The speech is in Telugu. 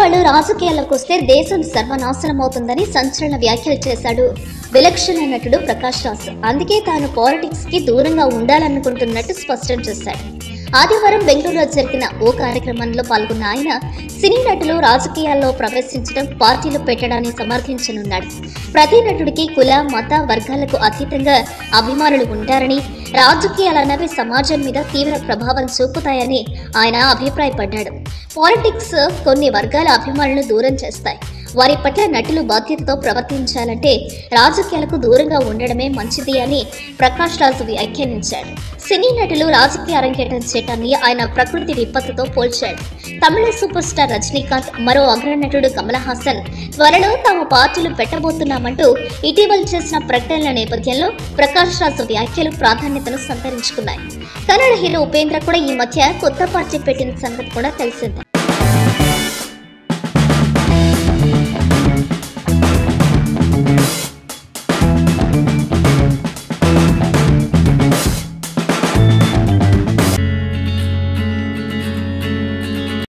వాళ్ళు రాజకీయాల్లోకి వస్తే దేశం సర్వనాశనమవుతుందని సంచలన వ్యాఖ్యలు చేశాడు విలక్షణ నటుడు ప్రకాష్ రాజ్ అందుకే తాను పాలిటిక్స్ కి దూరంగా ఉండాలనుకుంటున్నట్టు స్పష్టం చేశాడు ఆదివారం బెంగళూరులో జరిగిన ఓ కార్యక్రమంలో పాల్గొన్న ఆయన సినీ నటులు రాజకీయాల్లో ప్రవేశించడం పార్టీలు పెట్టడాన్ని సమర్థించనున్నాడు ప్రతి నటుడికి కుల మత వర్గాలకు అతీతంగా అభిమానులు ఉంటారని రాజకీయాలన్నవి సమాజం మీద తీవ్ర ప్రభావం చూపుతాయని ఆయన అభిప్రాయపడ్డాడు పాలిటిక్స్ కొన్ని వర్గాల అభిమానులను దూరం చేస్తాయి వారి పట్ల నటులు బాధ్యతతో ప్రవర్తించాలంటే రాజకీయాలకు దూరంగా ఉండడమే మంచిది అని ప్రకాష్ రాజు వ్యాఖ్యానించాడు సినీ నటులు రాజకీయ అరంగేటం చేయటాన్ని ఆయన ప్రకృతి విపత్తుతో పోల్చాడు తమిళ సూపర్ స్టార్ రజనీకాంత్ మరో అగ్రనటుడు కమల్ హాసన్ త్వరలో తాము పార్టీలు పెట్టబోతున్నామంటూ ఇటీవల చేసిన ప్రకటనల నేపథ్యంలో ప్రకాష్ రాజు వ్యాఖ్యలు ప్రాధాన్యతను సంతరించుకున్నాయి కన్నడ హీరో ఉపేంద్ర కూడా ఈ మధ్య కొత్త పార్టీ పెట్టిన సంగతి కూడా తెలిసిందే